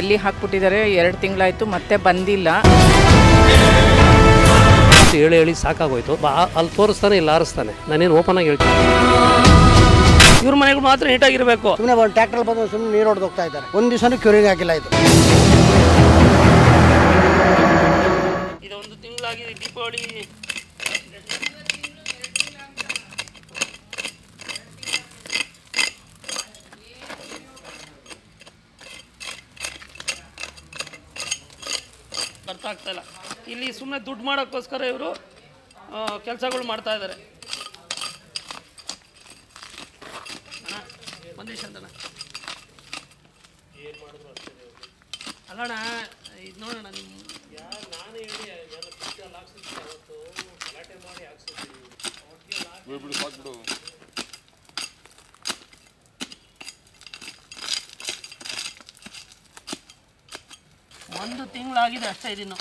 ಜಲ್ಲಿ ಹಾಕ್ಬಿಟ್ಟಿದ್ದಾರೆ ಎರಡು ತಿಂಗಳಾಯಿತು ಮತ್ತೆ ಬಂದಿಲ್ಲ ಅಂತ ಹೇಳಿ ಹೇಳಿ ಸಾಕಾಗೋಯ್ತು ಬಾ ಅಲ್ಲಿ ತೋರಿಸ್ತಾನೆ ಇಲ್ಲಿ ಆರಿಸ್ತಾನೆ ನಾನೇನು ಓಪನ್ ಆಗಿ ಹೇಳ್ತೀನಿ ಇವ್ರ ಮನೆಗಳು ಮಾತ್ರ ನೀಟಾಗಿರಬೇಕು ಸುಮ್ಮನೆ ಒಂದು ಟ್ರ್ಯಾಕ್ಟರ್ ಬಂದು ಸುಮ್ಮನೆ ನೀರು ಹೊಡೆದು ಹೋಗ್ತಾ ಇದ್ದಾರೆ ಒಂದು ದಿವಸನೂ ಕ್ಯೂರಿಂಗ್ ಆಗಿಲ್ಲ ಇದು ಇದೊಂದು ತಿಂಗಳಾಗಿದೆ ದೀಪಾವಳಿ ಅರ್ಥ ಆಗ್ತಾ ಇಲ್ಲ ಇಲ್ಲಿ ಸುಮ್ಮನೆ ದುಡ್ಡು ಮಾಡೋಕ್ಕೋಸ್ಕರ ಇವರು ಕೆಲಸಗಳು ಮಾಡ್ತಾ ಇದ್ದಾರೆ ಅಣ್ಣ ಒಂದು ನಿಮಿಷ ಅಂತಣ್ಣ ಅಲ್ಲಣ್ಣ ಇದು ನೋಡೋಣ ನಿಮ್ಮ ಒಂದು ತಿಂಗಳಾಗಿದೆ ಅಷ್ಟೇ ಇದಿನ್ನು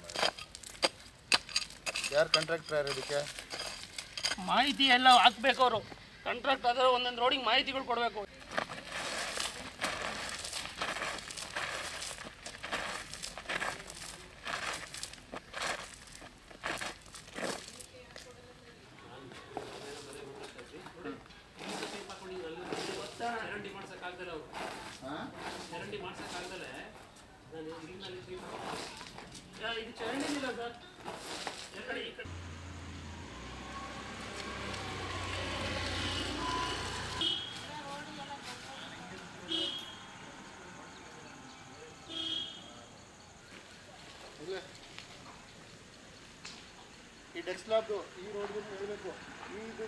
ಯಾರು ಕಾಂಟ್ರಾಕ್ಟರ್ ಯಾರು ಇದಕ್ಕೆ ಮಾಹಿತಿ ಎಲ್ಲ ಹಾಕ್ಬೇಕು ಅವರು ಕಾಂಟ್ರಾಕ್ಟ್ ಆದರೆ ಒಂದೊಂದು ರೋಡಿಗೆ ಮಾಹಿತಿಗಳು ಕೊಡಬೇಕು ಇದು ಚರಂಡಿ ಇಲ್ಲ ಸರ್ ಈ ಡೆಕ್ ಸ್ಲಾಬ್ದು ಈ ರೋಡ್ಗೆ ಹೇಳಬೇಕು ಈ ಇದು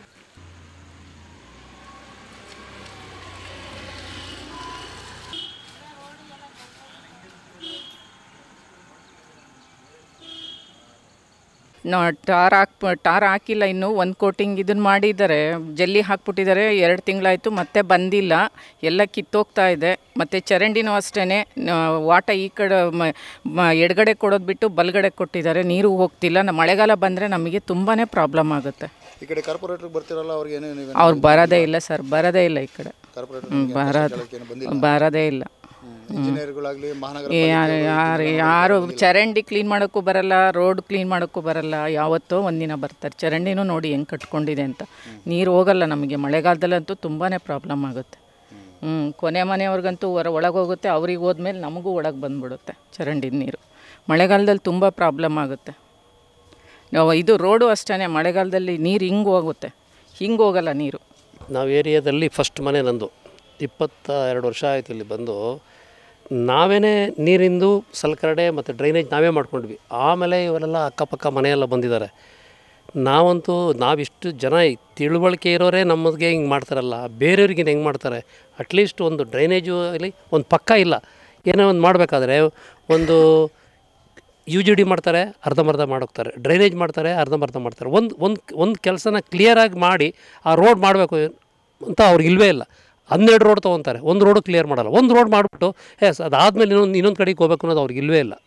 ನಾ ಟಾರ್ ಹಾಕ್ ಟಾರ್ ಹಾಕಿಲ್ಲ ಇನ್ನು ಒಂದು ಕೋಟಿಂಗ್ ಇದನ್ನು ಮಾಡಿದ್ದಾರೆ ಜಲ್ಲಿ ಹಾಕ್ಬಿಟ್ಟಿದ್ದಾರೆ ಎರಡು ತಿಂಗಳಾಯಿತು ಮತ್ತೆ ಬಂದಿಲ್ಲ ಎಲ್ಲ ಕಿತ್ತೋಗ್ತಾ ಇದೆ ಮತ್ತು ಚರಂಡಿನೂ ಅಷ್ಟೇ ವಾಟ ಈ ಕಡೆ ಮ- ಮ- ಎಡಗಡೆ ಕೊಡೋದು ಬಿಟ್ಟು ಬಲಗಡೆ ಕೊಟ್ಟಿದ್ದಾರೆ ನೀರು ಹೋಗ್ತಿಲ್ಲ ನಮ್ಮ ಮಳೆಗಾಲ ಬಂದರೆ ನಮಗೆ ತುಂಬಾ ಪ್ರಾಬ್ಲಮ್ ಆಗುತ್ತೆ ಈ ಕಡೆ ಕಾರ್ಪೊರೇಟರ್ಗೆ ಬರ್ತಿರಲ್ಲ ಅವ್ರಿಗೆ ಏನು ನೀವು ಅವ್ರು ಬರೋದೇ ಇಲ್ಲ ಸರ್ ಬರೋದೇ ಇಲ್ಲ ಈ ಕಡೆ ಕಾರ್ಪೊರೇಟರ್ ಹ್ಮ್, ಬರೋದು ಏನು ಬಂದಿಲ್ಲ ಬರೋದೇ ಇಲ್ಲ ಇಂಜಿನಿಯರ್ಗಳಾಗಲಿ ಮಹಾನಗರ ಯಾರು ಯಾರು ಯಾರು ಚರಂಡಿ ಕ್ಲೀನ್ ಮಾಡೋಕ್ಕೂ ಬರಲ್ಲ ರೋಡ್ ಕ್ಲೀನ್ ಮಾಡೋಕ್ಕೂ ಬರಲ್ಲ ಯಾವತ್ತೋ ಒಂದಿನ ಬರ್ತಾರೆ ಚರಂಡಿನೂ ನೋಡಿ ಹೆಂಗೆ ಕಟ್ಕೊಂಡಿದೆ ಅಂತ ನೀರು ಹೋಗಲ್ಲ ನಮಗೆ ಮಳೆಗಾಲದಲ್ಲಂತೂ ತುಂಬಾ ಪ್ರಾಬ್ಲಮ್ ಆಗುತ್ತೆ ಹ್ಞೂ ಕೊನೆ ಮನೆಯವ್ರಿಗಂತೂ ಹೊರ ಒಳಗೆ ಹೋಗುತ್ತೆ ಅವ್ರಿಗೆ ಹೋದ್ಮೇಲೆ ನಮಗೂ ಒಳಗೆ ಬಂದ್ಬಿಡುತ್ತೆ ಚರಂಡಿ ನೀರು ಮಳೆಗಾಲದಲ್ಲಿ ತುಂಬ ಪ್ರಾಬ್ಲಮ್ ಆಗುತ್ತೆ ನಾವು ಇದು ರೋಡು ಅಷ್ಟೇ ಮಳೆಗಾಲದಲ್ಲಿ ನೀರು ಹಿಂಗೆ ಹೋಗುತ್ತೆ ಹಿಂಗೆ ಹೋಗಲ್ಲ ನೀರು ನಾವು ಏರಿಯಾದಲ್ಲಿ ಫಸ್ಟ್ ಮನೆ ನಂದು ಇಪ್ಪತ್ತ ಎರಡು ವರ್ಷ ಆಯಿತು ಇಲ್ಲಿ ಬಂದು ನಾವೇ ನೀರಿಂದು ಸಲಕರಣೆ ಮತ್ತು ಡ್ರೈನೇಜ್ ನಾವೇ ಮಾಡ್ಕೊಂಡ್ವಿ ಆಮೇಲೆ ಇವರೆಲ್ಲ ಅಕ್ಕಪಕ್ಕ ಮನೆಯೆಲ್ಲ ಬಂದಿದ್ದಾರೆ ನಾವಂತೂ ನಾವಿಷ್ಟು ಜನ ತಿಳುವಳಿಕೆ ಇರೋರೇ ನಮಗೆ ಹಿಂಗೆ ಮಾಡ್ತಾರಲ್ಲ ಬೇರೆಯವ್ರಿಗೆ ಹೆಂಗೆ ಮಾಡ್ತಾರೆ ಅಟ್ಲೀಸ್ಟ್ ಒಂದು ಡ್ರೈನೇಜು ಅಲ್ಲಿ ಒಂದು ಪಕ್ಕ ಇಲ್ಲ ಏನೋ ಒಂದು ಮಾಡಬೇಕಾದ್ರೆ ಒಂದು ಯು ಜಿ ಡಿ ಮಾಡ್ತಾರೆ ಅರ್ಧಂಬರ್ಧ ಮಾಡೋಗ್ತಾರೆ ಡ್ರೈನೇಜ್ ಮಾಡ್ತಾರೆ ಅರ್ಧಂಬರ್ಧ ಮಾಡ್ತಾರೆ ಒಂದು ಒಂದು ಒಂದು ಕೆಲಸನ ಕ್ಲಿಯರಾಗಿ ಮಾಡಿ ಆ ರೋಡ್ ಮಾಡಬೇಕು ಅಂತ ಅವ್ರಿಗೆ ಇಲ್ಲವೇ ಇಲ್ಲ ಹನ್ನೆರಡು ರೋಡ್ ತೊಗೊತಾರೆ ಒಂದು ರೋಡು ಕ್ಲಿಯರ್ ಮಾಡಲ್ಲ ಒಂದು ರೋಡ್ ಮಾಡಿಬಿಟ್ಟು ಎಸ್ ಅದಾದಮೇಲೆ ಇನ್ನೊಂದು ಇನ್ನೊಂದು ಕಡೆಗೆ ಹೋಗ್ಬೇಕು ಅನ್ನೋದು ಅವ್ರಿಗೆ ಇಲ್ಲವೇ ಇಲ್ಲ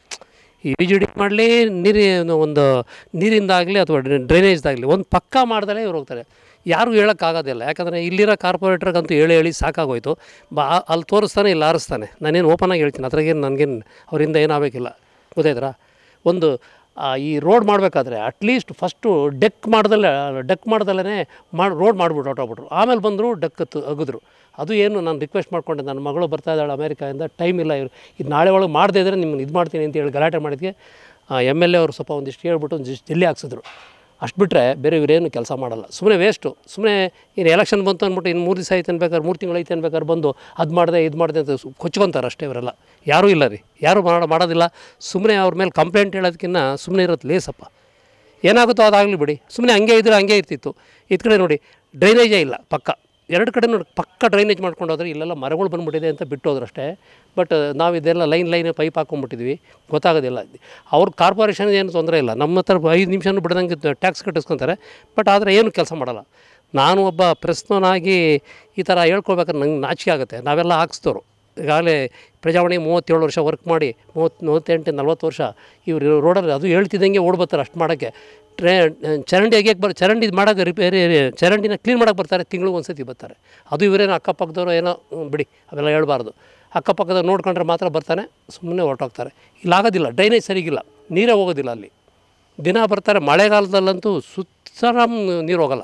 ಯು ಜಿ ಡಿ ಮಾಡಲಿ ನೀರಿ ಒಂದು ನೀರಿಂದಾಗಲಿ ಅಥವಾ ಡ್ರೈನೇಜ್ದಾಗಲಿ ಒಂದು ಪಕ್ಕ ಮಾಡ್ದಲೇ ಇವ್ರು ಹೋಗ್ತಾರೆ ಯಾರಿಗೂ ಹೇಳೋಕ್ಕಾಗೋದಿಲ್ಲ ಯಾಕಂದರೆ ಇಲ್ಲಿರೋ ಕಾರ್ಪೊರೇಟ್ರಿಗಂತೂ ಹೇಳಿ ಹೇಳಿ ಸಾಕಾಗೋಯ್ತು ಬಾ ಅಲ್ಲಿ ತೋರಿಸ್ತಾನೆ ಇಲ್ಲಿ ಆರಿಸ್ತಾನೆ ನಾನೇನು ಓಪನ್ ಆಗಿ ಹೇಳ್ತೀನಿ ಅದ್ರಾಗೇನು ನನಗೇನು ಅವರಿಂದ ಏನಾಗಬೇಕಿಲ್ಲ ಗೊತ್ತಾಯ್ತರಾ ಒಂದು ಆ, ಈ ರೋಡ್ ಮಾಡಬೇಕಾದ್ರೆ ಅಟ್ಲೀಸ್ಟ್ ಫಸ್ಟು ಡೆಕ್ ಮಾಡ್ದಲ್ಲೇ ಡೆಕ್ ಮಾಡ್ದಲ್ಲೇ ಮಾಡಿ ರೋಡ್ ಮಾಡಿಬಿಟ್ಟು ಹೊಟ್ಟೋಗ್ಬಿಟ್ರು ಆಮೇಲೆ ಬಂದರು ಡೆಕ್ ಅಗಿದ್ರು ಅದು ಏನು ನಾನು ರಿಕ್ವೆಸ್ಟ್ ಮಾಡ್ಕೊಂಡೆ ನನ್ನ ಮಗಳು ಬರ್ತಾ ಇದ್ದಾಳೆ ಅಮೇರಿಕಾಯಿಂದ ಟೈಮ್ ಇಲ್ಲ ಇವರು ಇದು ನಾಳೆ ಒಳಗೆ ಮಾಡದೇ ಇದ್ದರೆ ನಿಮ್ಗೆ ಇದು ಮಾಡ್ತೀನಿ ಅಂತ ಹೇಳಿ ಗಲಾಟೆ ಮಾಡಿದ್ಗೆ ಎಮ್ ಎಲ್ ಎ ಅವರು ಸ್ವಲ್ಪ ಒಂದಿಷ್ಟು ಹೇಳ್ಬಿಟ್ಟು ಒಂದಿಷ್ಟು ಜಲ್ಲಿ ಹಾಕ್ಸಿದ್ರು ಅಷ್ಟು ಬಿಟ್ಟರೆ ಬೇರೆ ಇವರೇನು ಕೆಲಸ ಮಾಡಲ್ಲ ಸುಮ್ಮನೆ ವೇಸ್ಟು ಸುಮ್ಮನೆ ಇನ್ನು ಎಲೆಕ್ಷನ್ ಬಂತು ಅಂದ್ಬಿಟ್ಟು ಇನ್ನು ಮೂರು ದಿವಸ ಐತೆ ಅನ್ಬೇಕಾದ್ರೆ ಮೂರು ತಿಂಗಳು ಐತೆ ಅನ್ಬೇಕಾದ್ರೆ ಬಂದು ಅದು ಮಾಡಿದೆ ಇದು ಮಾಡಿದೆ ಅಂತ ಸು- ಕೊಚ್ಕೊಂತಾರೆ ಅಷ್ಟೇ ಇವರೆಲ್ಲ ಯಾರೂ ಇಲ್ಲ ರೀ ಯಾರೂ ಮಾಡ ಮಾಡೋದಿಲ್ಲ ಸುಮ್ಮನೆ ಅವ್ರ ಮೇಲೆ ಕಂಪ್ಲೇಂಟ್ ಹೇಳೋದಕ್ಕಿಂತ ಸುಮ್ಮನೆ ಇರೋದು ಲೇಸಪ್ಪ ಏನಾಗುತ್ತೋ ಅದಾಗಲಿ ಬಿಡಿ ಸುಮ್ಮನೆ ಹಂಗೆ ಇದ್ರೆ ಹಂಗೆ ಇರ್ತಿತ್ತು ಇದ್ ಕಡೆ ನೋಡಿ ಡ್ರೈನೇಜೇ ಇಲ್ಲ ಪಕ್ಕ ಎರಡು ಕಡೆ ನೋಡಿ ಪಕ್ಕ ಡ್ರೈನೇಜ್ ಮಾಡ್ಕೊಂಡು ಹೋದ್ರೆ ಇಲ್ಲೆಲ್ಲ ಮರಗಳು ಬಂದ್ಬಿಟ್ಟಿದೆ ಅಂತ ಬಿಟ್ಟು ಹೋದ್ರು ಅಷ್ಟೇ ಬಟ್ ನಾವು ಇದೆಲ್ಲ ಲೈನ್ ಲೈನ್ ಪೈಪ್ ಹಾಕೊಂಡ್ಬಿಟ್ಟಿದ್ವಿ ಗೊತ್ತಾಗೋದಿಲ್ಲ ಅವ್ರ ಕಾರ್ಪೊರೇಷನ್ ಏನು ತೊಂದರೆ ಇಲ್ಲ ನಮ್ಮ ಹತ್ರ ಐದು ನಿಮಿಷನೂ ಬಿಡದಂಗೆ ಟ್ಯಾಕ್ಸ್ ಕಟ್ಟಿಸ್ಕೊತಾರೆ ಬಟ್ ಆದರೆ ಏನು ಕೆಲಸ ಮಾಡಲ್ಲ ನಾನು ಒಬ್ಬ ಪ್ರಶ್ನನಾಗಿ ಈ ಥರ ಹೇಳ್ಕೊಳ್ಬೇಕಾದ್ರೆ ನಂಗೆ ನಾಚಿಕೆ ಆಗುತ್ತೆ ನಾವೆಲ್ಲ ಹಾಕ್ಸ್ತೋರು ಈಗಾಗಲೇ ಪ್ರಜಾವಾಣಿ ಮೂವತ್ತೇಳು ವರ್ಷ ವರ್ಕ್ ಮಾಡಿ ಮೂವತ್ತು ಮೂವತ್ತೆಂಟು ನಲ್ವತ್ತು ವರ್ಷ ಇವರು ರೋಡಲ್ಲಿ ಅದು ಹೇಳ್ತಿದ್ದಂಗೆ ಓಡ್ಬರ್ತಾರೆ ಅಷ್ಟು ಮಾಡೋಕ್ಕೆ ಟ್ರೇ ಚರಂಡಿ ಹೇಗೆ ಬರ್ ಚರಂಡಿ ಮಾಡೋಕೆ ರಿಪೇರಿ ಚರಂಡಿನ ಕ್ಲೀನ್ ಮಾಡೋಕೆ ಬರ್ತಾರೆ ತಿಂಗಳಿಗೆ ಒಂದು ಸತಿ ಬರ್ತಾರೆ ಅದು ಇವರೇನೋ ಅಕ್ಕಪಕ್ಕದವರು ಏನೋ ಹ್ಮ್, ಬಿಡಿ ಅವೆಲ್ಲ ಹೇಳ್ಬಾರ್ದು ಅಕ್ಕಪಕ್ಕದ ನೋಡ್ಕೊಂಡ್ರೆ ಮಾತ್ರ ಬರ್ತಾನೆ ಸುಮ್ಮನೆ ಹೊರಟೋಗ್ತಾರೆ ಇಲ್ಲಾಗೋದಿಲ್ಲ ಡ್ರೈನೇಜ್ ಸರಿಗಿಲ್ಲ ನೀರೇ ಹೋಗೋದಿಲ್ಲ ಅಲ್ಲಿ ದಿನ ಬರ್ತಾರೆ ಮಳೆಗಾಲದಲ್ಲಂತೂ ಸುತ್ತರಾಮ್ ನೀರು ಹೋಗಲ್ಲ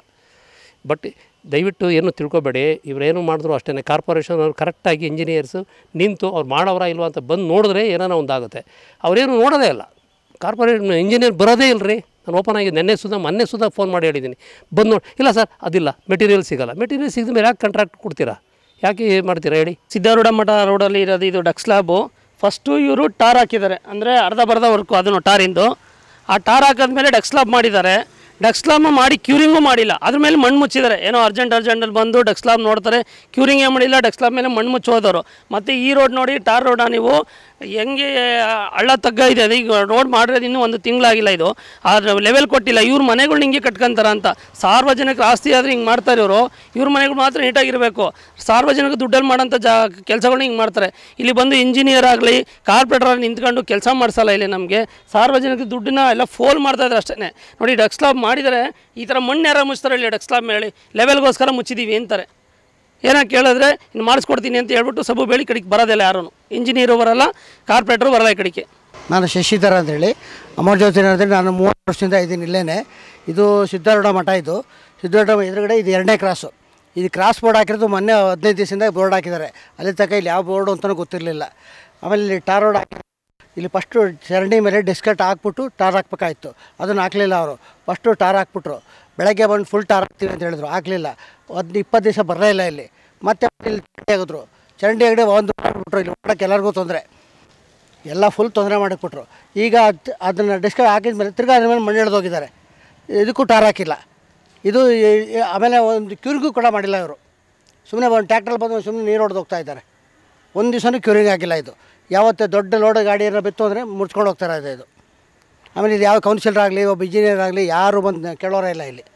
ಬಟ್ ದಯವಿಟ್ಟು ಏನು ತಿಳ್ಕೊಬೇಡಿ ಇವರೇನು ಮಾಡಿದ್ರು ಅಷ್ಟೇ ಕಾರ್ಪೊರೇಷನ್ ಅವ್ರು ಕರೆಕ್ಟಾಗಿ ಇಂಜಿನಿಯರ್ಸು ನಿಂತು ಅವ್ರು ಮಾಡೋರ ಇಲ್ವಾ ಅಂತ ಬಂದು ನೋಡಿದ್ರೆ ಏನಾನ ಒಂದಾಗುತ್ತೆ ಅವರೇನು ನೋಡೋದೇ ಇಲ್ಲ ಕಾರ್ಪೊರೇಷನ್ ಇಂಜಿನಿಯರ್ ಬರೋದೇ ಇಲ್ಲ ರೀ ನಾನು ಓಪನ್ ಆಗಿ ನೆನ್ನೆ ಸುಧಾ ಮೊನ್ನೆ ಸುಧಾ ಫೋನ್ ಮಾಡಿ ಹೇಳಿದ್ದೀನಿ ಬಂದು ನೋಡಿ ಇಲ್ಲ ಸರ್ ಅದಿಲ್ಲ ಮೆಟೀರಿಯಲ್ ಸಿಗಲ್ಲ ಮೆಟೀರಿಯಲ್ ಸಿಗದ ಮೇಲೆ ಯಾಕೆ ಕಾಂಟ್ರಾಕ್ಟ್ ಕೊಡ್ತೀರಾ ಯಾಕೆ ಮಾಡ್ತೀರಾ ಹೇಳಿ ಸಿದ್ಧಾರೂಢ ಮಠ ರೋಡಲ್ಲಿ ಇರೋದು ಇದು ಡಕ್ ಸ್ಲ್ಯಾಬು ಫಸ್ಟು ಇವರು ಟಾರ್ ಹಾಕಿದ್ದಾರೆ ಅಂದರೆ ಅರ್ಧ ಬರ್ಧ ವರ್ಕು ಅದನ್ನು ಟಾರಿಂದು ಆ ಟಾರ್ ಹಾಕಿದ್ಮೇಲೆ ಡಕ್ ಸ್ಲಾಬ್ ಮಾಡಿದ್ದಾರೆ ಡಕ್ ಸ್ಲಾಬ್ ಮಾಡಿ ಕ್ಯೂರಿಂಗು ಮಾಡಿಲ್ಲ ಅದ್ರ ಮೇಲೆ ಮಣ್ಣು ಮುಚ್ಚಿದ್ದಾರೆ ಏನೋ ಅರ್ಜೆಂಟ್ ಅರ್ಜೆಂಟಲ್ಲಿ ಬಂದು ಡಕ್ ಸ್ಲಾಬ್ ನೋಡ್ತಾರೆ ಕ್ಯೂರಿಂಗ್ ಏನು ಮಾಡಿಲ್ಲ ಡಕ್ ಸ್ಲಾಬ್ ಮೇಲೆ ಮಣ್ಣು ಮುಚ್ಚಿ ಹೋದವರು ಮತ್ತು ಈ ರೋಡ್ ನೋಡಿ ಟಾರ್ ರೋಡ ನೀವು ಹೆಂಗೆ ಹಳ್ಳ ತಗ್ಗ ಇದೆ ಅದು ಈಗ ರೋಡ್ ಮಾಡಿರೋದು ಇನ್ನೂ ಒಂದು ತಿಂಗಳಾಗಿಲ್ಲ ಇದು ಆದ್ರೆ ಲೆವೆಲ್ ಕೊಟ್ಟಿಲ್ಲ ಇವ್ರ ಮನೆಗಳ್ನ ಹಿಂಗೆ ಕಟ್ಕೊಂತಾರ ಅಂತ ಸಾರ್ವಜನಿಕರ ಆಸ್ತಿ ಆದರೆ ಹಿಂಗೆ ಮಾಡ್ತಾರೆ ಇವರು ಇವ್ರ ಮನೆಗಳು ಮಾತ್ರ ನೀಟಾಗಿರಬೇಕು ಸಾರ್ವಜನಿಕ ದುಡ್ಡಲ್ಲಿ ಮಾಡೋಂಥ ಜಾ ಕೆಲಸಗಳನ್ನ ಹಿಂಗೆ ಮಾಡ್ತಾರೆ ಇಲ್ಲಿ ಬಂದು ಇಂಜಿನಿಯರ್ ಆಗಲಿ ಕಾರ್ಪೊರೇಟರ್ ನಿಂತ್ಕೊಂಡು ಕೆಲಸ ಮಾಡಿಸಲ್ಲ ಇಲ್ಲಿ ನಮಗೆ ಸಾರ್ವಜನಿಕ ದುಡ್ಡನ್ನ ಎಲ್ಲ ಫೋಲ್ ಮಾಡ್ತಾ ಇದ್ದಾರೆ ಅಷ್ಟೇ ನೋಡಿ ಡಕ್ ಸ್ಲಾಬ್ ಮಾಡಿದರೆ ಈ ಥರ ಮಣ್ಣು ಯಾರು ಮುಚ್ತಾರೆ ಇಲ್ಲಿ ಡಕ್ ಸ್ಲಾಬ್ ಮೇಲೆ ಲೆವೆಲ್ಗೋಸ್ಕರ ಮುಚ್ಚಿದ್ದೀವಿ ಅಂತಾರೆ ಏನೋ ಕೇಳಿದ್ರೆ ಇನ್ನು ಮಾಡಿಸ್ಕೊಡ್ತೀನಿ ಅಂತ ಹೇಳ್ಬಿಟ್ಟು ಸಬು ಬೇಳಿ ಈ ಕಡೆಗೆ ಬರೋದಿಲ್ಲ ಯಾರೂ ಇಂಜಿನಿಯರು ಬರಲ್ಲ ಕಾರ್ಪೊರೇಟ್ರು ಬರಲ್ಲ ಈ ಕಡೆಗೆ ನಾನು ಶಶಿಧರ ಅಂತೇಳಿ ಅಮರ್ ಜ್ಯೋತಿ ಅಂತೇಳಿ ನಾನು ಮೂವತ್ತು ವರ್ಷದಿಂದ ಇದ್ದೀನಿ ಇಲ್ಲೇ ಇದು ಸಿದ್ಧಾರೂಢ ಮಠ ಇದು ಸಿದ್ಧಾರೂಢ ಎದುರುಗಡೆ ಇದು ಎರಡನೇ ಕ್ರಾಸು ಇದು ಕ್ರಾಸ್ ಬೋರ್ಡ್ ಹಾಕಿರೋದು ಮೊನ್ನೆ ಹದಿನೈದು ದಿವಸದಿಂದ ಬೋರ್ಡ್ ಹಾಕಿದ್ದಾರೆ ಅಲ್ಲಿ ತನಕ ಇಲ್ಲಿ ಯಾವ ಬೋರ್ಡು ಅಂತಲೂ ಗೊತ್ತಿರಲಿಲ್ಲ ಆಮೇಲೆ ಇಲ್ಲಿ ಟಾರ್ ರೋಡ್ ಹಾಕಿ ಇಲ್ಲಿ ಫಸ್ಟು ಚರಂಡಿ ಮೇಲೆ ಡಿಸ್ಕಟ್ ಹಾಕ್ಬಿಟ್ಟು ಟಾರ್ ಹಾಕ್ಬೇಕಾಯ್ತು ಅದನ್ನು ಹಾಕಲಿಲ್ಲ ಅವರು ಫಸ್ಟು ಟಾರ್ ಹಾಕ್ಬಿಟ್ರು ಬೆಳಗ್ಗೆ ಬಂದು ಫುಲ್ ಟಾರ್ ಹಾಕ್ತೀವಿ ಅಂತ ಹೇಳಿದ್ರು ಹಾಕಲಿಲ್ಲ ಒಂದು ಇಪ್ಪತ್ತು ದಿವಸ ಬರಲೇ ಇಲ್ಲ ಇಲ್ಲಿ ಮತ್ತೆ ಇಲ್ಲಿ ಚರಂಡಿ ಆಗಿದ್ರು ಚರಂಡಿ ಅಂಗಡಿ ಒಂದು ಮಾಡಿಬಿಟ್ರು ಇಲ್ಲಿ ಮಾಡೋಕ್ಕೆ ಎಲ್ಲರಿಗೂ ತೊಂದರೆ ಎಲ್ಲ ಫುಲ್ ತೊಂದರೆ ಮಾಡಿಬಿಟ್ರು ಈಗ ಅದ್ ಅದನ್ನು ಡಿಸ್ಕ ಹಾಕಿದ ಮೇಲೆ ತಿರ್ಗಾ ಅದ್ರ ಮೇಲೆ ಮಣ್ಣು ಎಳ್ದು ಹೋಗಿದ್ದಾರೆ ಇದಕ್ಕೂ ಟಾರ್ ಹಾಕಿಲ್ಲ ಇದು ಈ- ಈ- ಆಮೇಲೆ ಒಂದು ಕ್ಯೂರಿಂಗೂ ಕೂಡ ಮಾಡಿಲ್ಲ ಇವರು ಸುಮ್ಮನೆ ಒಂದು ಟ್ಯಾಕ್ಟ್ರಲ್ಲಿ ಬಂದು ಸುಮ್ಮನೆ ನೀರು ಹೊಡೆದು ಹೋಗ್ತಾ ಇದ್ದಾರೆ ಒಂದು ದಿವಸನೂ ಕ್ಯೂರಿಂಗ್ ಆಗಿಲ್ಲ ಇದು ಯಾವತ್ತೇ ದೊಡ್ಡ ಲೋಡ್ ಗಾಡಿ ಏನೋ ಬಿತ್ತು ಅಂದರೆ ಮುಚ್ಕೊಂಡು ಹೋಗ್ತಾರೆ ಇದೆ ಇದು ಆಮೇಲೆ ಇದು ಯಾವ ಕೌನ್ಸಿಲರ್ ಆಗಲಿ ಒಬ್ಬ ಇಂಜಿನಿಯರ್ ಆಗಲಿ ಯಾರು ಬಂದು ಕೇಳೋರೇ ಇಲ್ಲ ಇಲ್ಲಿ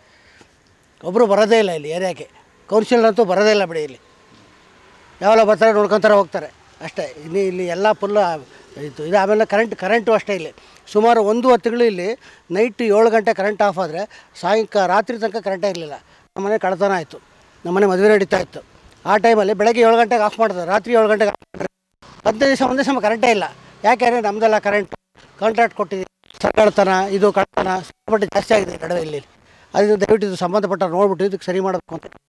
ಒಬ್ಬರು ಬರೋದೇ ಇಲ್ಲ ಇಲ್ಲಿ ಏರಿಯಾಕ್ಕೆ ಕೌನ್ಸಿಲರ್ ಅಂತೂ ಬರೋದೇ ಇಲ್ಲ ಬಿಡಿ ಇಲ್ಲಿ ಯಾವೆಲ್ಲ ಬರ್ತಾರೆ ನೋಡ್ಕೊತಾರೆ ಹೋಗ್ತಾರೆ ಅಷ್ಟೇ ಇಲ್ಲಿ ಇಲ್ಲಿ ಎಲ್ಲ ಫುಲ್ ಇದು ಇದು ಆಮೇಲೆ ಕರೆಂಟ್ ಕರೆಂಟು ಅಷ್ಟೇ ಇಲ್ಲಿ ಸುಮಾರು ಒಂದು ಹೊತ್ತುಗಳು ಇಲ್ಲಿ ನೈಟ್ ಏಳು ಗಂಟೆ ಕರೆಂಟ್ ಆಫ್ ಆದರೆ ಸಾಯಂಕಾಲ ರಾತ್ರಿ ತನಕ ಕರೆಂಟೇ ಇರಲಿಲ್ಲ ನಮ್ಮನೆ ಕಳ್ತನ ಆಯಿತು ನಮ್ಮನೆ ಮದುವೆ ನಡೀತಾ ಇತ್ತು ಆ ಟೈಮಲ್ಲಿ ಬೆಳಗ್ಗೆ ಏಳು ಗಂಟೆಗೆ ಆಫ್ ಮಾಡಿದ್ರು ರಾತ್ರಿ ಏಳು ಗಂಟೆಗೆ ಆಫ್ ಮಾಡಿದ್ರು ಹದಿನೈದು ದಿವಸ ಒಂದೇ ಸಮ ಕರೆಂಟೇ ಇಲ್ಲ ಯಾಕೆಂದರೆ ನಮ್ಮದೆಲ್ಲ ಕರೆಂಟ್ ಕಾಂಟ್ರಾಕ್ಟ್ ಕೊಟ್ಟಿದ್ದೀವಿ ಕಳ್ತನ ಇದು ಕಳ್ತನ ಸಿಕ್ಕಾಪಟ್ಟೆ ಜಾಸ್ತಿ ಆಗಿದೆ ಈ ನಡುವೆ ಇಲ್ಲಿ ಅದು ದಯವಿಟ್ಟು ಇದು ಸಂಬಂಧಪಟ್ಟ ನೋಡ್ಬಿಟ್ಟು ಇದಕ್ಕೆ ಸರಿ ಮಾಡಬೇಕು ಅಂತ